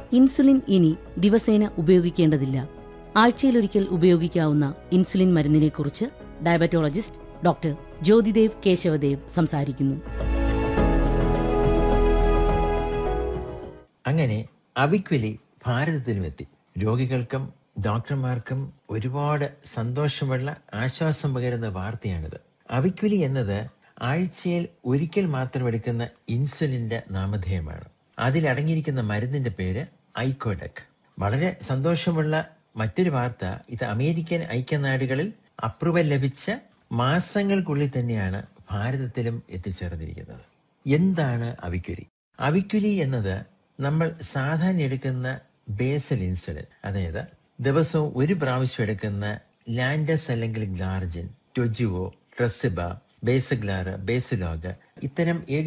insulin ഇനി ദിവസേന ഉപയോഗിക്കേണ്ടതില്ല ആഴ്ചയിലൊരിക്കൽ ഉപയോഗിക്കാവുന്ന ഇൻസുലിൻ മരുന്നിനെക്കുറിച്ച് ഡയബറ്റോളജിസ്റ്റ് ഡോക്ടർ ജ്യോതിദേവ് കേശവദേവ് സംസാരിക്കുന്നു അങ്ങനെ അവിക്വലി ഭാരതത്തിലുമെത്തി രോഗികൾക്കും ഡോക്ടർമാർക്കും ഒരുപാട് സന്തോഷമുള്ള ആശ്വാസം പകരുന്ന വാർത്തയാണിത് അവിക്വലി എന്നത് ആഴ്ചയിൽ ഒരിക്കൽ മാത്രം എടുക്കുന്ന ഇൻസുലിന്റെ നാമധേയമാണ് അതിലടങ്ങിയിരിക്കുന്ന മരുന്നിന്റെ പേര് ഐക്കോഡക് വളരെ സന്തോഷമുള്ള മറ്റൊരു വാർത്ത ഇത് അമേരിക്കൻ ഐക്യനാടുകളിൽ അപ്രൂവൽ ലഭിച്ച മാസങ്ങൾക്കുള്ളിൽ തന്നെയാണ് ഭാരതത്തിലും എത്തിച്ചേർന്നിരിക്കുന്നത് എന്താണ് അവിക്വലി അവിക്വലി എന്നത് നമ്മൾ സാധാരണ എടുക്കുന്ന ബേസൽ ഇൻസുലിൻ അതായത് ദിവസവും ഒരു പ്രാവശ്യം എടുക്കുന്ന ലാൻഡസ് അല്ലെങ്കിൽ ഗ്ലാർജിൻ ടൊജുവോ ട്രസിബ ബേസഗ്ലാറ് ബേസുലോഗ് ഇത്തരം ഏക